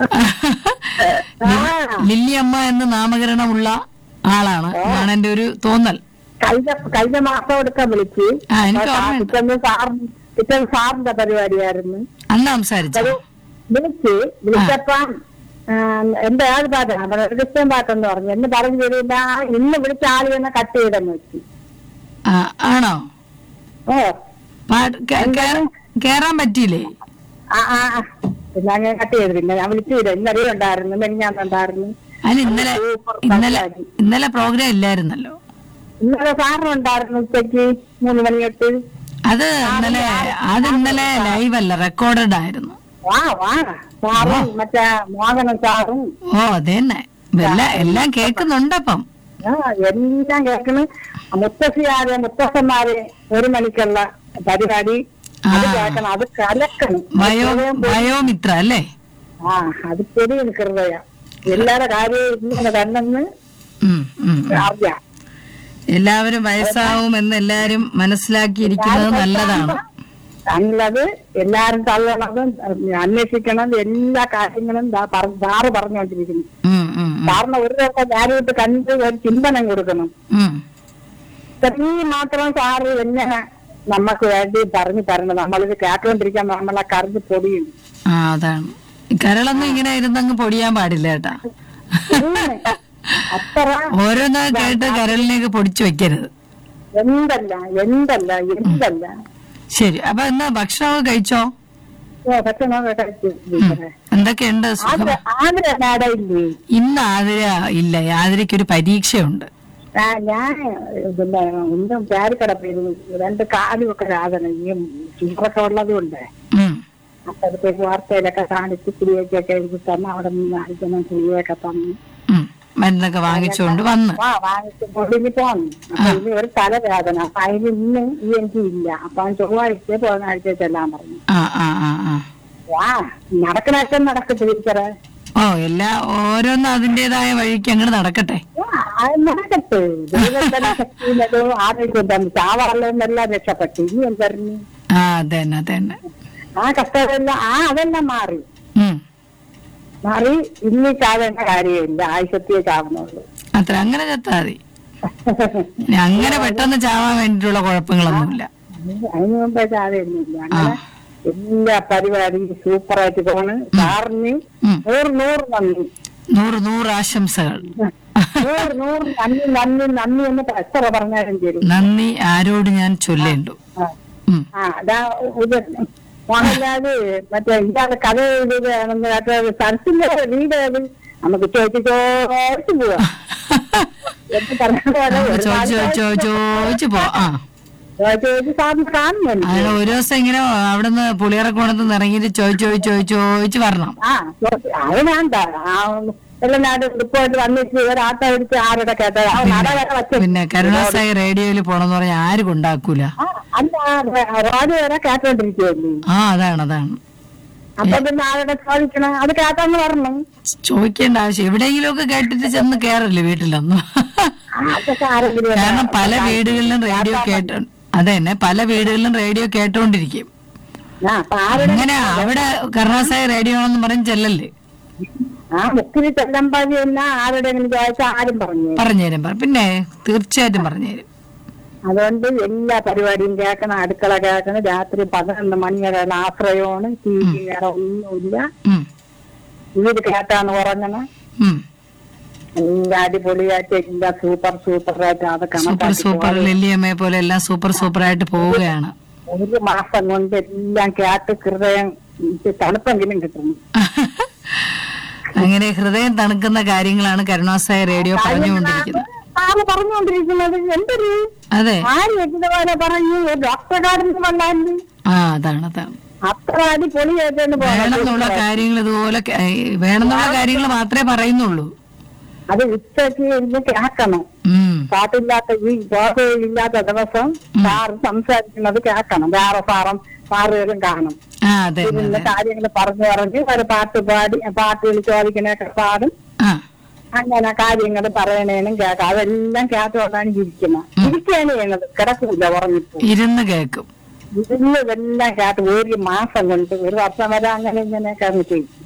Lily അമ്മ എന്ന് നാമകരണമുള്ള ആളാണ് എന്നാണ് എന്റെ ഒരു തോന്നൽ കഴിഞ്ഞ കഴിഞ്ഞ മാസം എടുക്കാൻ വിളിച്ച് ആ, എനിക്ക് ഓർമ്മയുണ്ട്. പിറ്റേന്ന് സാർ പിറ്റേന്ന് സാറിന്റെ പരിപാടിയായിരുന്നു അന്ന് സംസാരിച്ചു അത് വിളിച്ച് വിളിച്ചപ്പം ആ, എന്റെ ഏത് പാട്ടാണ് ക്രിസ്ത്യൻ പാട്ടെന്ന് പറഞ്ഞു എന്ന് പറഞ്ഞു തരില്ല ഇന്ന് വിളിച്ച ആള് തന്നെ കട്ട് ചെയ്തെന്ന് വെച്ചു ആ, ആണോ ഓ പാട്ട് കേ- കേ- കേറാൻ പറ്റിയില്ലേ ആ ആ ആ. പിന്നെ അങ്ങനെ കട്ട് ചെയ്തില്ല ഞാൻ വിളിച്ചില്ല ഇന്നലെ ഉണ്ടായിരുന്നു മെനിഞ്ഞാന്നുണ്ടായിരുന്നു അതിന് ഇന്നലെ ഇന്നലെ ഇന്നലെ പ്രോഗ്രാം ഇല്ലായിരുന്നല്ലോ ഇന്നലെ സാറിനുണ്ടായിരുന്നു ഉച്ചയ്ക്ക് മൂന്ന് മണി തൊട്ട് അത് ഇന്നലെ അത് ഇന്നലെ ലൈവ് അല്ല റെക്കോർഡഡ് ആയിരുന്നു വാ വാ സാറും മറ്റേ മോഹനം സാറും ഓ അതന്നെ എല്ലാം എല്ലാം കേൾക്കുന്നുണ്ടപ്പം ആ എല്ലാം കേൾക്കണ് മുത്തശ്ശിയാര് മുത്തശ്ശന്മാര് ഒരു മണിക്കുള്ള പരിപാടി അത് കേൾക്കണം അത് കലക്കണം വയോ വയോമിത്ര അല്ലേ ആ അത് പെരിയ ഹൃദയ എല്ലാരുടെ കാര്യം ഇങ്ങനെ തന്നെന്ന് ഉം, ഉം. അറിയാം എല്ലാവരും വയസ്സാവും എന്ന് എല്ലാരും മനസ്സിലാക്കിയിരിക്കുന്നത് നല്ലതാണ് അങ്ങനത് എല്ലാരും തള്ളണതും അന്വേഷിക്കണം എല്ലാ കാര്യങ്ങളും ദാ പറ- സാറ് പറഞ്ഞുകൊണ്ടിരിക്കുന്നു ഉം, ഉം, ഉം, സാറിന് ഒരു ദിവസം ഞാനിട്ട് കണ്ട് ഒരു ചിന്തനം കൊടുക്കണം ഉം. ഇത്രയും മാത്രം സാറ് എങ്ങനെ നമുക്ക് വേണ്ടി പറഞ്ഞു തരണം നമ്മളിത് കേട്ടോണ്ടിരിക്കാൻ നമ്മളെ കറിഞ്ഞ് പൊടിയും ആ അതാണ് ഈ കരളൊന്നും ഇങ്ങനെ ഇരുന്നങ്ങ് പൊടിയാൻ പാടില്ല കേട്ടാ അത്ര ഓരോന്ന് കേട്ട് കരളിലേക്ക് പൊടിച്ചു വെക്കരുത് എന്തല്ല എന്തല്ല എന്തല്ല ശരി അപ്പൊ എന്നാ ഭക്ഷണമൊക്കെ കഴിച്ചോ ഓ ഭക്ഷണമൊക്കെ കഴിച്ചു ടീച്ചറെ. എന്തൊക്കെയുണ്ട് സുഖം ആതിര ആതിര നാട ഇല്ലേ ഇന്ന് ആതിര ഇല്ല ആതിരയ്ക്ക് ഒരു പരീക്ഷയുണ്ട് ആ ഞാൻ പിന്നെ ഒന്നും ചാരിക്കടപ്പിരുന്നു രണ്ട് കാലുമൊക്കെ വേദന ഈ ഷുഗറൊക്കെ ഉള്ളത് കൊണ്ട് ഉം. അപ്പോഴത്തേക്ക് വാർത്തയിലൊക്കെ കാണിച്ച് കുടിയൊക്കെ എഴുതി തന്നെ അവിടെ നിന്ന് അയക്കണം കുടിയൊക്കെ തന്നു ഉം. മരുന്നൊക്കെ വാങ്ങിച്ചുകൊണ്ട് വന്ന് ആ വാങ്ങിച്ച് കൊണ്ടിന് പോന്നു അപ്പൊ ഇനി ഒരു തലവേദന അപ്പൊ അതിന് ഇന്ന് ഈ എനിക്ക് ഇല്ല അപ്പൊ അവൻ ചൊവ്വാഴ്ച പോകുന്ന ആഴ്ച ചെല്ലാൻ പറഞ്ഞു ആ ആ ആ ആ വാ നടക്കണൊക്കെ നടക്കും ടീച്ചറെ ഓ എല്ലാ ഓരോന്നും അതിന്റേതായ വഴിക്ക് അങ്ങോട്ട് നടക്കട്ടെ ആ, അത് നടക്കട്ടെ ദൈവത്തിന്റെ ശക്തിയിലത് ആരോഗ്യം തന്നെ ചാവാറിലെല്ലാം രക്ഷപ്പെട്ടു ഇനി എന്തറിഞ്ഞു ആ അതന്നെ അതന്നെ ആ കഷ്ടമെല്ലാം ആ അതെല്ലാം മാറി ഉം മാറി ഇനി ചാവേണ്ട കാര്യമില്ല ആയിഷത്തിയെ ചാവുന്നുള്ളൂ അത്ര അങ്ങനെ ചത്താ മതി ഇനി അങ്ങനെ പെട്ടെന്ന് ചാവാൻ വേണ്ടിയിട്ടുള്ള കുഴപ്പങ്ങളൊന്നുമില്ല അതിന് മുമ്പേ ചാവുന്നില്ല അങ്ങനെ എല്ലാ പരിപാടിയും സൂപ്പറായിട്ട് പോണ് സാറിന് ഉം. നൂറ് നൂറ് നന്ദി നൂറ് നൂറ് ആശംസകൾ നൂറ് നൂറ് നന്ദി നന്ദി നന്ദി എന്ന് എത്ര പറഞ്ഞാലും ശരി നന്ദി ആരോട് ഞാൻ ചൊല്ലേണ്ടു ആ. ഉം. ആ അതാ ഇത് മോഹൻലാല് മറ്റേ ഇയാളെ കഥ എഴുതുകയാണെന്ന് മറ്റേ സരസിന്റെ വീട് അത് നമുക്ക് ചോദിച്ചു ചോദിച്ചു പോവാം എന്ന് പറഞ്ഞ പോലെ നമുക്ക് ഒരുപാട് ചോദിച്ചു ചോദിച്ചു ചോദിച്ചു പോ ആ ചോദിച്ചു ചോദിച്ചു സാറിന് കാണുന്നുണ്ട് അങ്ങനെ ഒരു ദിവസം ഇങ്ങനെ അവിടുന്ന് പുളിയറക്കോണത്ത് നിന്ന് ഇറങ്ങിയിട്ട് ചോദിച്ചു ചോദിച്ചു ചോദിച്ചു ചോദിച്ചു വരണം ആ ചോദിച്ചു. അത് വേണ്ട ആ എല്ലാം നാട് റിപ്പോർട്ട് വന്നിട്ട് ഒരാട്ട പിടിച്ച് ആരുടെ കേട്ടത് ആ നട വരെ വച്ചു പിന്നെ കരുണാസായി റേഡിയോയിൽ പോണെന്ന് പറഞ്ഞാൽ ആരും കൊണ്ടാക്കൂല ആ അല്ല റോഡ് വരെ കേട്ടോണ്ടിരിക്കുവല്ലേ ആ അതാണ് അതാണ് അപ്പൊ പിന്നെ ആരുടെ ചോദിക്കണം അത് കേട്ടെന്ന് പറഞ്ഞു ചോദിക്കേണ്ട ആവശ്യം എവിടെയെങ്കിലുമൊക്കെ കേട്ടിട്ട് ചെന്ന് കേറല്ലേ വീട്ടിലൊന്നും ആ, അതൊക്കെ ആരെങ്കിലും കാരണം പല വീടുകളിലും റേഡിയോ കേട്ടോ അതെ തന്നെ പല വീടുകളിലും റേഡിയോ കേട്ടോണ്ടിരിക്കും ആ അപ്പൊ ആരുടെ അങ്ങനെ അവിടെ കരുണാസായി റേഡിയോ ആണെന്ന് പറഞ്ഞ് ചെല്ലല്ലേ ആ മുക്കിരി ചെല്ലമ്പാതി എന്നാ ആരുടെങ്കിലും ചോദിച്ചാൽ ആരും പറഞ്ഞു പറഞ്ഞുതരും പറ- പിന്നെ തീർച്ചയായിട്ടും പറഞ്ഞുതരും അതുകൊണ്ട് എല്ലാ പരിപാടിയും കേൾക്കണം അടുക്കള കേൾക്കണം രാത്രി പതിനൊന്ന് മണി വരെയുള്ള ആശ്രയമാണ് ടി വി വേറെ ഒന്നുമില്ല ഉം, ഇത് കേട്ടാണ് ഉറങ്ങണം ഉം. എല്ലാ അടിപൊളിയായിട്ട് എല്ലാം സൂപ്പർ സൂപ്പറായിട്ട് അത് സൂപ്പർ കണക്കാക്കി സൂപ്പർ ലില്ലിയമ്മയെ പോലെ എല്ലാം സൂപ്പർ സൂപ്പർ ആയിട്ട് പോവുകയാണ് ഒരു മാസം കൊണ്ട് എല്ലാം കേട്ട് ഹൃദയം ഇത് തണുപ്പെങ്കിലും കിട്ടുന്നു അങ്ങനെ ഹൃദയം തണുക്കുന്ന കാര്യങ്ങളാണ് കരുണാസായ റേഡിയോ പറഞ്ഞുകൊണ്ടിരിക്കുന്നത് ആര് പറഞ്ഞുകൊണ്ടിരിക്കുന്നത് എന്തൊരു അതെ ആര് വെച്ചത് പോലെ പറഞ്ഞു ഒരു ഡോക്ടർ കാർഡിന് വന്നാല് ആ അതാണ് അതാണ് അത്ര അടിപൊളിയായിട്ടാണ് വേണമെന്നുള്ള പോകുന്നത് കാര്യങ്ങൾ ഇതുപോലെ ക- ഏ, വേണമെന്നുള്ള കാര്യങ്ങൾ മാത്രമേ പറയുന്നുള്ളൂ അത് ഉച്ചയ്ക്ക് ഇരുന്ന് കേൾക്കണം ഉം പാട്ടില്ലാത്ത ഈ ബോധയില്ലാത്ത ദിവസം സാറ് സംസാരിക്കുന്നത് കേൾക്കണം വേറെ സാറും സാറുകളും കാണും ആ അതെ അതെ, ഇരുന്ന് അതെ കാര്യങ്ങൾ പറഞ്ഞു പറഞ്ഞ് ഒരു പാട്ട് പാടി പാട്ടുകൾ ചോദിക്കണൊക്കെ പാടും ആ അങ്ങനെ കാര്യങ്ങൾ പറയണേനും കേൾക്കാം അതെല്ലാം കേട്ടോണ്ടാണ് ഇരിക്കുന്നത് ഇരിക്കുകയാണ് ചെയ്യണത് കിടക്കൂല ഉറങ്ങിപ്പോ ഇരുന്ന് കേൾക്കും ഇരുന്ന് ഇതെല്ലാം കേട്ട് ഒരു മാസം കൊണ്ട് ഒരു വർഷം വരെ അങ്ങനെ ഇങ്ങനെയൊക്കെ അങ്ങ് ചെയ്യും